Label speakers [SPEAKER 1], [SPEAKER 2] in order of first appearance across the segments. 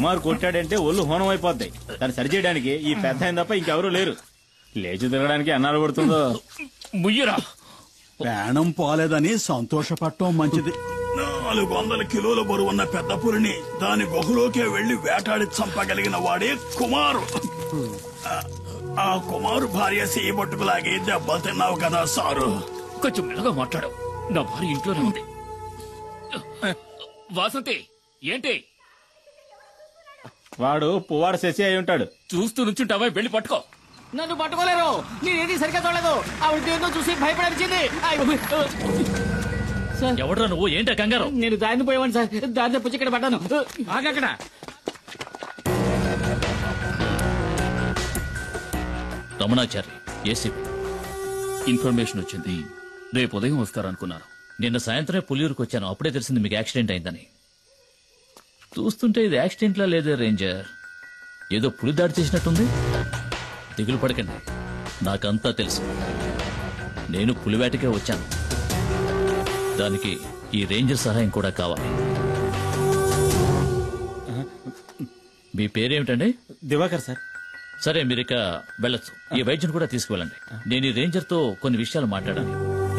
[SPEAKER 1] కుమార్ కొట్టాడంటే ఒళ్ళు హోనం అయిపోద్ది దాన్ని సరిచేయడానికి ఈ పెద్ద ఆయన తప్ప ఇంకెవరూ లేరు లేచి తిరగడానికి అన్నాలు పడుతుందో
[SPEAKER 2] ముయ్యరా
[SPEAKER 3] ప్రాణం పోలేదని సంతోషపడటం మంచిది నాలుగు వందల కిలోల బరువున్న పెద్ద పులిని దాని గుహలోకే వెళ్లి వేటాడి చంపగలిగిన వాడే కుమారు ఆ- ఆ కుమారు భార్య చేయబట్టుకులాగే దెబ్బలు తిన్నావు కదా సారు
[SPEAKER 2] కొంచెం మెల్లగా మాట్లాడు నా భార్య ఇంట్లోనే ఉంది వాసంతి ఏంటి
[SPEAKER 1] వాడు పువ్వాడు శశి అయి ఉంటాడు
[SPEAKER 2] చూస్తూ నుంచుంటావా వెళ్ళి పట్టుకో
[SPEAKER 4] నన్ను పట్టుకోలేరు నేనేది సరిగ్గా చూడలేదు ఆవిడ దేంతో చూసి భయపడనిచ్చింది సార్
[SPEAKER 2] ఎవడ్రా నువ్వు ఏంటా కంగారు
[SPEAKER 4] నేను దారిని పోయేవాడిని సార్ దారి తప్పించి ఇక్కడ పడ్డాను
[SPEAKER 2] ఆగక్కడ రమణాచారి ఏసీపీ ఇన్ఫర్మేషన్ వచ్చింది రేపు ఉదయం వస్తారనుకున్నాను నిన్న సాయంత్రమే పులియూరుకు వచ్చాను అప్పుడే తెలిసింది మీకు యాక్సిడెంట్ అయిందని చూస్తుంటే ఇది యాక్సిడెంట్లా లేదే రేంజర్ ఏదో పులి దాడి చేసినట్టుంది దిగులు పడకండి నాకంతా తెలుసు నేను పులివేటకే వచ్చాను దానికి ఈ రేంజర్ సహాయం కూడా కావాలి మీ పేరేమిటండి
[SPEAKER 1] దివాకర్ సార్
[SPEAKER 2] సరే మీరు ఇక వెళ్ళొచ్చు ఈ వైద్యుని కూడా తీసుకువెళ్ళండి నేను ఈ రేంజర్ తో కొన్ని విషయాలు మాట్లాడాలి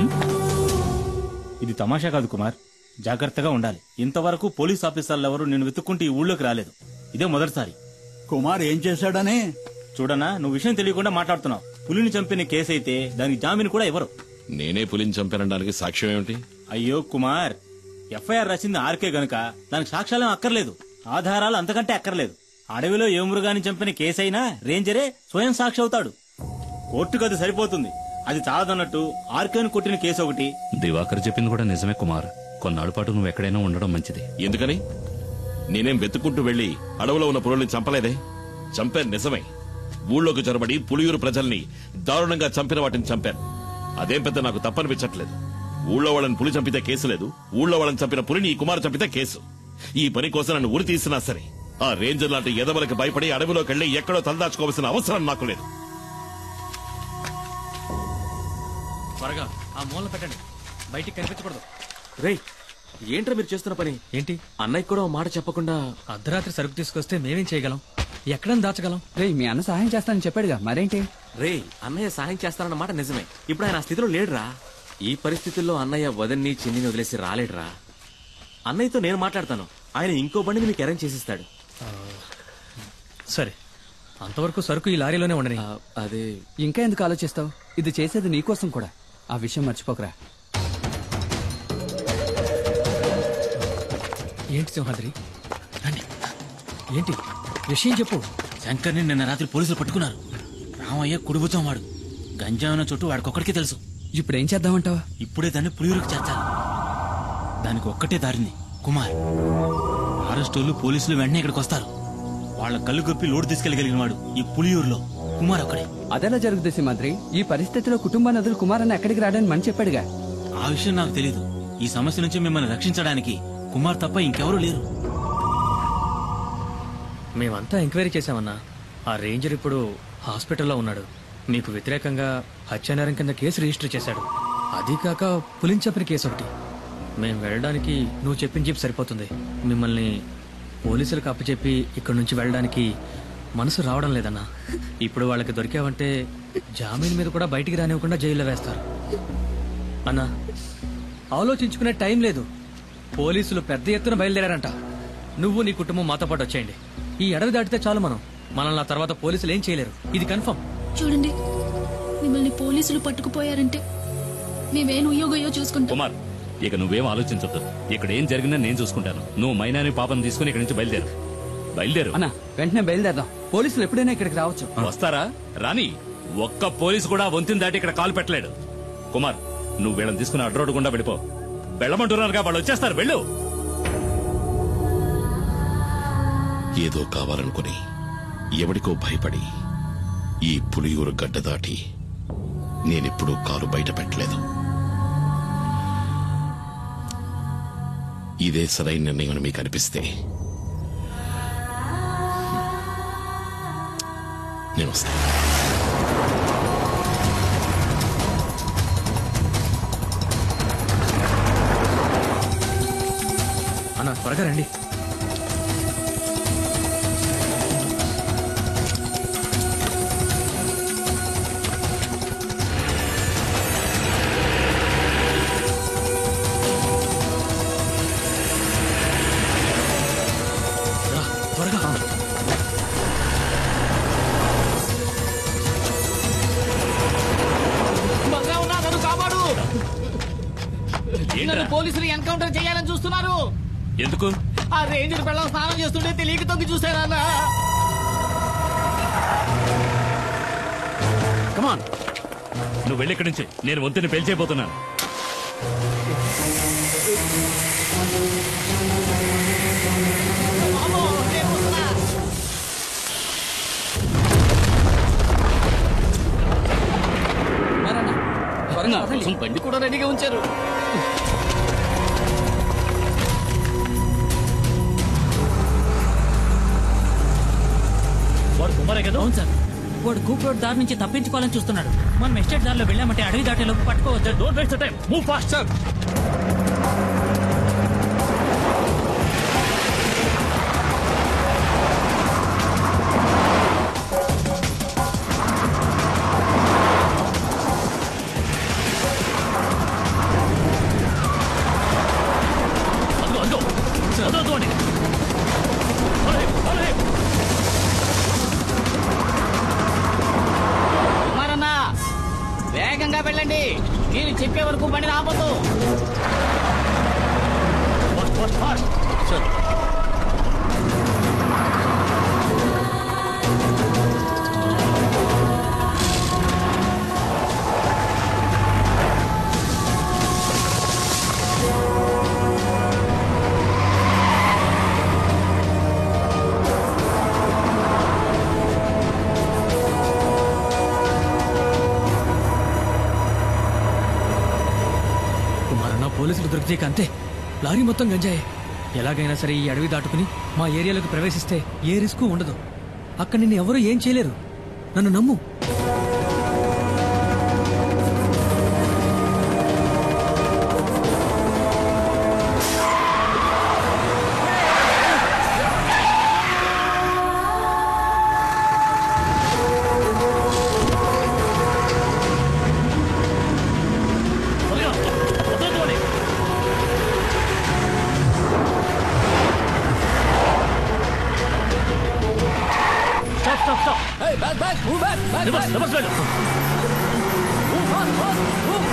[SPEAKER 1] ఇది తమాషా కాదు కుమార్ జాగ్రత్తగా ఉండాలి ఇంతవరకు పోలీస్ ఆఫీసర్లు ఎవరు నేను వెతుక్కుంటూ ఈ ఊళ్ళోకి రాలేదు ఇదే మొదటిసారి
[SPEAKER 3] కుమార్ ఏం చేశాడని
[SPEAKER 1] చూడనా నువ్వు విషయం తెలియకుండా మాట్లాడుతున్నావు పులిని చంపిన కేసు అయితే దానికి జామీన్ కూడా ఇవ్వరు
[SPEAKER 5] నేనే పులిని చంపానడానికి సాక్ష్యం ఏమిటి
[SPEAKER 1] అయ్యో కుమార్ ఎఫ్ఐఆర్ రాసింది ఆర్కే గనుక దానికి సాక్ష్యాలేం అక్కర్లేదు ఆధారాలు అంతకంటే అక్కర్లేదు అడవిలో ఏ మృగాన్ని చంపిన కేసైనా రేంజరే స్వయం సాక్షి అవుతాడు కోర్టుకు అది సరిపోతుంది అది చాలదన్నట్టు ఆర్కేను కొట్టిన కేసు ఒకటి
[SPEAKER 6] దివాకర్ చెప్పింది కూడా నిజమే కుమార్ కొన్నాళ్ళ పాటు నువ్వు ఎక్కడైనా ఉండడం మంచిది
[SPEAKER 5] ఎందుకని నేనేం వెతుక్కుంటూ వెళ్లి అడవిలో ఉన్న పులుల్ని చంపలేదే చంపాను నిజమే ఊళ్ళోకి చొరబడి పులియూరు ప్రజల్ని దారుణంగా చంపిన వాటిని చంపాను అదేం పెద్ద నాకు తప్పనిపించట్లేదు ఊళ్ళో వాళ్ళని పులి చంపితే కేసు లేదు ఊళ్ళో వాళ్ళని చంపిన పులిని ఈ కుమారు చంపితే కేసు ఈ పని కోసం నన్ను ఉరి తీసినా సరే ఆ రేంజర్ లాంటి ఎదవలకు భయపడి అడవిలోకి వెళ్లి ఎక్కడో తలదాచుకోవాల్సిన అవసరం నాకు లేదు
[SPEAKER 2] త్వరగా ఆ మూల పెట్టండి బయటికి కనిపించకూడదు
[SPEAKER 7] రేయ్ ఏంట్రా మీరు చేస్తున్న పని
[SPEAKER 8] ఏంటి
[SPEAKER 7] అన్నయ్య కూడా ఓ మాట చెప్పకుండా
[SPEAKER 8] అర్ధరాత్రి సరుకు తీసుకొస్తే మేమేం చేయగలం ఎక్కడని దాచగలం
[SPEAKER 9] రే మీ అన్న సహాయం చేస్తానని చెప్పాడుగా మరేంటి
[SPEAKER 7] రేయ్ అన్నయ్య సహాయం చేస్తారన్న మాట నిజమే ఇప్పుడు ఆయన ఆ స్థితిలో లేడురా ఈ పరిస్థితుల్లో అన్నయ్య వదన్ని చిన్నిని వదిలేసి రాలేడురా అన్నయ్యతో నేను మాట్లాడతాను ఆయన ఇంకో బండిని మీకు అరేంజ్ చేసిస్తాడు
[SPEAKER 8] సరే అంతవరకు సరుకు ఈ లారీలోనే ఉండని
[SPEAKER 7] ఆ, అదే
[SPEAKER 9] ఇంకా ఎందుకు ఆలోచిస్తావు ఇది చేసేది నీకోసం కూడా ఆ విషయం మర్చిపోకరా
[SPEAKER 8] ఏంటి సింహాద్రి రండి ఏంటి విషయం చెప్పు
[SPEAKER 1] శంకర్ని నిన్న రాత్రి పోలీసులు పట్టుకున్నారు రామయ్య కుడిబుతం వాడు గంజా ఉన్న చోటు వాడికొక్కడికే తెలుసు
[SPEAKER 9] ఇప్పుడు ఏం చేద్దామంటావా
[SPEAKER 1] ఇప్పుడే దాన్ని పులియూరుకు చేర్చాలి దానికి ఒక్కటే దారింది కుమార్ అరెస్టోళ్ళు పోలీసులు వెంటనే ఇక్కడికి వస్తారు వాళ్ళ కళ్ళు గొప్పి లోడు తీసుకెళ్లగలిగిన వాడు ఈ పులియూరులో కుమార్ ఒక్కడే
[SPEAKER 9] అదెలా జరుగుతుంది సింహాద్రి ఈ పరిస్థితిలో కుటుంబాన్ని వదిలి కుమారన్న ఎక్కడికి రాడని మని చెప్పాడుగా
[SPEAKER 1] ఆ విషయం నాకు తెలియదు ఈ సమస్య నుంచి మిమ్మల్ని రక్షించడానికి కుమార్ తప్ప ఇంకెవరూ లేరు
[SPEAKER 8] మేమంతా ఎంక్వైరీ చేశామన్నా ఆ రేంజర్ ఇప్పుడు హాస్పిటల్లో ఉన్నాడు మీకు వ్యతిరేకంగా హత్యానేరం కింద కేసు రిజిస్టర్ చేశాడు అది కాక పులించపిన కేసు ఒకటి మేము వెళ్ళడానికి నువ్వు చెప్పిన చెప్పి సరిపోతుంది మిమ్మల్ని పోలీసులకు అప్పచెప్పి ఇక్కడి నుంచి వెళ్ళడానికి మనసు రావడం లేదన్నా ఇప్పుడు వాళ్ళకి దొరికావంటే జామీన్ మీద కూడా బయటికి రానివ్వకుండా జైల్లో వేస్తారు అన్నా ఆలోచించుకునే టైం లేదు పోలీసులు పెద్ద ఎత్తున బయలుదేరారంట నువ్వు నీ కుటుంబం మాతో పాటు వచ్చేయండి ఈ అడవి దాటితే చాలు మనం మనల్ని ఆ తర్వాత పోలీసులు ఏం చేయలేరు ఇది కన్ఫర్మ్
[SPEAKER 10] చూడండి మిమ్మల్ని పోలీసులు పట్టుకుపోయారంటే మేమేం ఉయ్యోగయ్యో చూసుకుంటాం
[SPEAKER 6] కుమార్ ఇక నువ్వేం ఆలోచించొద్దు ఇక్కడ ఏం జరిగిందో నేను చూసుకుంటాను నువ్వు మైనాని పాపం తీసుకుని ఇక్కడి నుంచి బయలుదేరు బయలుదేరు
[SPEAKER 9] అన్న వెంటనే బయలుదేరదాం పోలీసులు ఎప్పుడైనా ఇక్కడికి రావచ్చు
[SPEAKER 6] వస్తారా రాని ఒక్క పోలీసు కూడా వంతిని దాటి ఇక్కడ కాలు పెట్టలేడు కుమార్ నువ్వు వీళ్ళని తీసుకుని అడ్రోడ్ గుండా వెళ్ళిపో వెళ్ళమంటున్నారుగా వాళ్ళు వచ్చేస్తారు వెళ్ళు
[SPEAKER 5] ఏదో కావాలనుకుని ఎవడికో భయపడి ఈ పులియూరు గడ్డ దాటి నేనెప్పుడూ కాలు బయట పెట్టలేదు ఇదే సరైన నిర్ణయం అని మీకు అనిపిస్తే నేను వస్తాను
[SPEAKER 8] అన్న త్వరగా రండి
[SPEAKER 4] ఎన్కౌంటర్ చేయాలని చూస్తున్నారు
[SPEAKER 6] ఎందుకు
[SPEAKER 4] ఆ రేంజర్ పిల్లలు స్నానం చేస్తుంటే తెలియక తొంగి చూసారన్న
[SPEAKER 6] కమాన్ నువ్వు వెళ్ళి ఇక్కడి నుంచి నేను వంతుని పేల్చేయబోతున్నాను
[SPEAKER 4] నా కోసం బండి కూడా రెడీగా ఉంచారు
[SPEAKER 2] వాడు కుమారే కదా అవును సార్ వాడు కూప్ రోడ్ దారి నుంచి తప్పించుకోవాలని చూస్తున్నాడు మనం ఎస్టేట్ దారిలో వెళ్ళామంటే అడవి దాటేలోపు పట్టుకోవచ్చు don't waste time move fast sir అదిగో అదిగో వదలొద్దు వాడిని. Follow him, follow him.
[SPEAKER 4] కుమారన్న వేగంగా వెళ్ళండి నేను చెప్పే వరకు బండి రాబోతు
[SPEAKER 8] కుమారన్న పోలీసులు దొరికితే అంతే లారీ మొత్తం గంజాయే ఎలాగైనా సరే ఈ అడవి దాటుకుని మా ఏరియాలోకి ప్రవేశిస్తే ఏ రిస్క్ ఉండదు అక్కడ నిన్ను ఎవరూ ఏం చేయలేరు నన్ను నమ్ము
[SPEAKER 2] Stop, stop, stop. Hey, back, back, move back, back, reverse, reverse వెళ్ళు. Move on, on, move.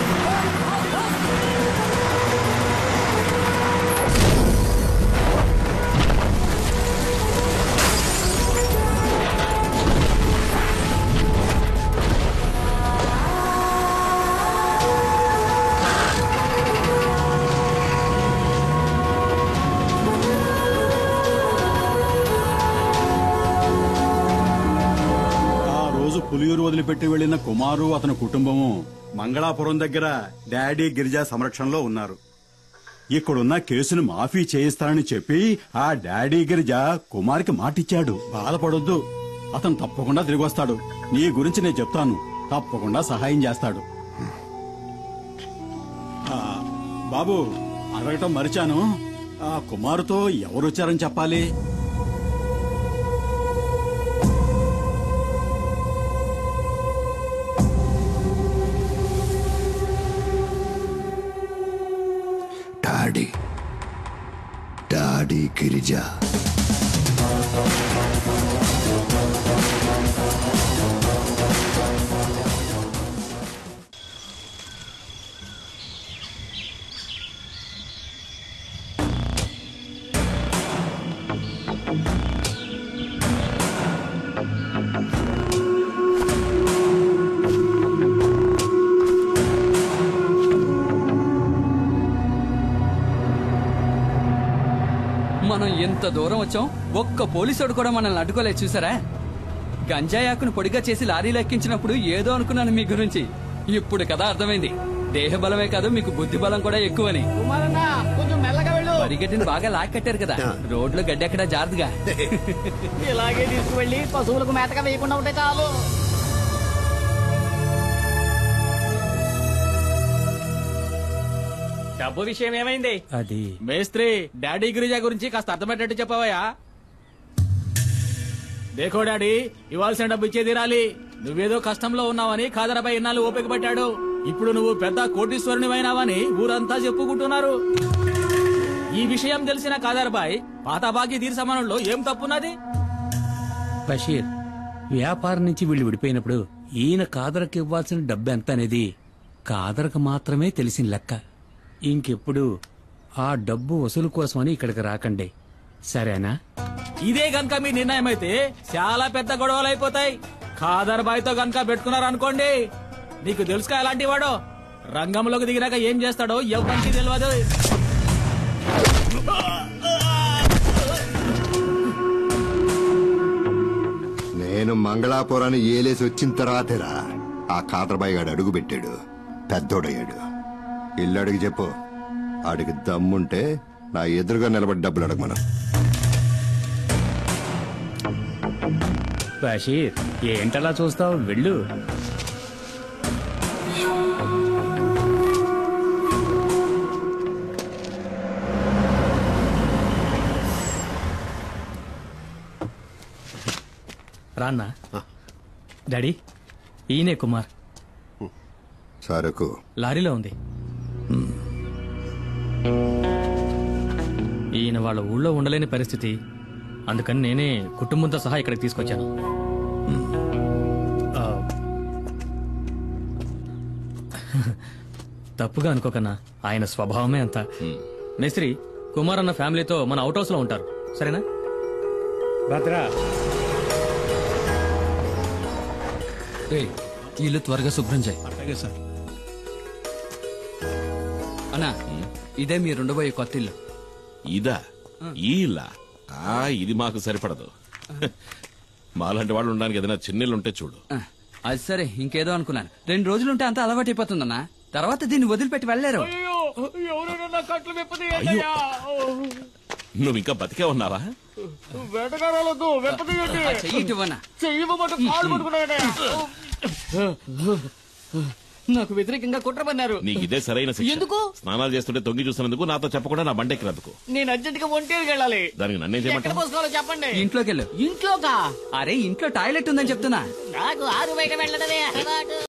[SPEAKER 3] ఆ రోజు పులియూరు వదిలిపెట్టి వెళ్లిన కుమారు అతని కుటుంబము మంగళాపురం దగ్గర డాడీ గిరిజా సంరక్షణలో ఉన్నారు ఇక్కడున్న కేసును మాఫీ చేయిస్తానని చెప్పి ఆ డాడీ గిరిజ కుమార్కి మాటిచ్చాడు బాధపడొద్దు అతను తప్పకుండా తిరిగి వస్తాడు నీ గురించి నేను చెప్తాను తప్పకుండా సహాయం చేస్తాడు ఆ, బాబు అడగటం మరిచాను ఆ కుమారుతో ఎవరొచ్చారని చెప్పాలి
[SPEAKER 11] డాడీ డాడీ గిరిజ
[SPEAKER 9] మనం ఎంత దూరం వచ్చాం ఒక్క పోలీసుడు కూడా మనల్ని అడ్డుకోలేదు చూసారా గంజాయాకును పొడిగా చేసి లారీలో ఎక్కించినప్పుడు ఏదో అనుకున్నాను మీ గురించి ఇప్పుడు కదా అర్థమైంది దేహ బలమే కాదు మీకు బుద్ధి బలం కూడా ఎక్కువని
[SPEAKER 4] కుమారన్న కొంచెం మెల్లగా వెళ్ళు
[SPEAKER 9] పరిగెట్టిని బాగా లాక్కట్టారు కదా రోడ్లో గడ్డెక్కడ జారుదుగా
[SPEAKER 4] ఇలాగే తీసుకువెళ్ళి పశువులకు మేతగా వేయకుండా ఉంటే చాలు
[SPEAKER 7] డబ్బు విషయం ఏమైంది
[SPEAKER 8] అది
[SPEAKER 4] మేస్త్రి డాడీ గిరిజా గురించి కాస్త అర్థమయ్యేటట్టు చెప్పవయ్యా దేకో డాడీ ఇవ్వాల్సిన డబ్బు ఇచ్చే తీరాలి నువ్వేదో కష్టంలో ఉన్నావని ఖాదరపై ఇన్నాళ్ళు ఓపిక పట్టాడు ఇప్పుడు నువ్వు పెద్ద కోటీశ్వరునివైనావని ఊరంతా చెప్పుకుంటున్నారు ఈ విషయం తెలిసిన కాదర్బాయ్ పాత బాకీ తీరు సమానంలో ఏం తప్పున్నది
[SPEAKER 12] బషీర్ వ్యాపారం నుంచి వీళ్ళు విడిపోయినప్పుడు ఈయన కాదరకు ఇవ్వాల్సిన డబ్బు ఎంత అనేది కాదరకు మాత్రమే తెలిసిన లెక్క ఇంకెప్పుడు ఆ డబ్బు వసూలు కోసమని ఇక్కడికి రాకండి సరేనా
[SPEAKER 4] ఇదే గనక మీ నిర్ణయం అయితే చాలా పెద్ద గొడవలు అయిపోతాయి ఖాదర్ బాయ్తో గనక పెట్టుకున్నారనుకోండి నీకు తెలుసుగా ఎలాంటి వాడో రంగంలోకి దిగినాక ఏం చేస్తాడో ఎవరికి తెలియదు
[SPEAKER 11] నేను మంగళాపురాన్ని ఏలేసి వచ్చిన తర్వాతేరా ఆ కాతరబాయి గాడు అడుగు పెట్టాడు పెద్దోడయ్యాడు ఇల్లు అడిగి చెప్పు ఆడికి దమ్ముంటే నా ఎదురుగా నిలబడి డబ్బులు అడగమను
[SPEAKER 12] బషీర్ ఏంటలా చూస్తావు వెళ్ళు రాన్నా డాడీ ఈయనే కుమార్
[SPEAKER 11] సరుకు
[SPEAKER 12] లారీలో ఉంది ఈయన వాళ్ళ ఊళ్ళో ఉండలేని పరిస్థితి అందుకని నేనే కుటుంబంతో సహా ఇక్కడికి తీసుకొచ్చాను ఆ, తప్పుగా అనుకోకన్నా ఆయన స్వభావమే అంత మేస్త్రి కుమార్ అన్న ఫ్యామిలీతో మన అవుట్ హౌస్ లో ఉంటారు సరేనా భద్రా
[SPEAKER 9] రేయ్, ఈ ఇల్లు త్వరగా శుభ్రం చేయి
[SPEAKER 3] అలాగే సార్
[SPEAKER 9] అన్నా ఇదే మీరు ఉండబోయే కొత్త ఇల్లు
[SPEAKER 5] ఇదా ఈ ఇల్లా ఆ ఇది మాకు సరిపడదు మాలాంటి వాళ్ళు ఉండడానికి ఏదైనా చిన్నీళ్ళు ఉంటే చూడు
[SPEAKER 9] ఆ, అది సరే ఇంకేదో అనుకున్నాను రెండు రోజులు ఉంటే అంత అలవాటు అయిపోతుందన్నా తర్వాత దీన్ని వదిలిపెట్టి వెళ్ళలేరు
[SPEAKER 5] నువ్వు ఇంకా బతికే ఉన్నావా
[SPEAKER 9] ఆ చెయ్యి ఇటు ఇవ్వనా?
[SPEAKER 4] నాకు వ్యతిరేకంగా కుట్ర పన్నారు
[SPEAKER 5] నీకు ఇదే సరైన శిక్ష
[SPEAKER 4] ఎందుకు?
[SPEAKER 5] స్నానాలు చేస్తుంటే తొంగి చూసినందుకు నాతో చెప్పకుండా నా బండెక్కినందుకు
[SPEAKER 4] నేను అర్జెంట్ గా ఒంటేరుకి వెళ్ళాలి
[SPEAKER 5] దానికి నన్నేం
[SPEAKER 4] ఎక్కడ
[SPEAKER 5] చేయమంటావు
[SPEAKER 4] పోసుకోవాలో చెప్పండి
[SPEAKER 9] ఇంట్లోకి వెళ్ళు
[SPEAKER 4] ఇంట్లోకా
[SPEAKER 9] అరే ఇంట్లో టాయిలెట్ ఉందని చెప్తున్నా
[SPEAKER 4] నాకు ఆరు బయట వెళ్ళడమే అలవాటు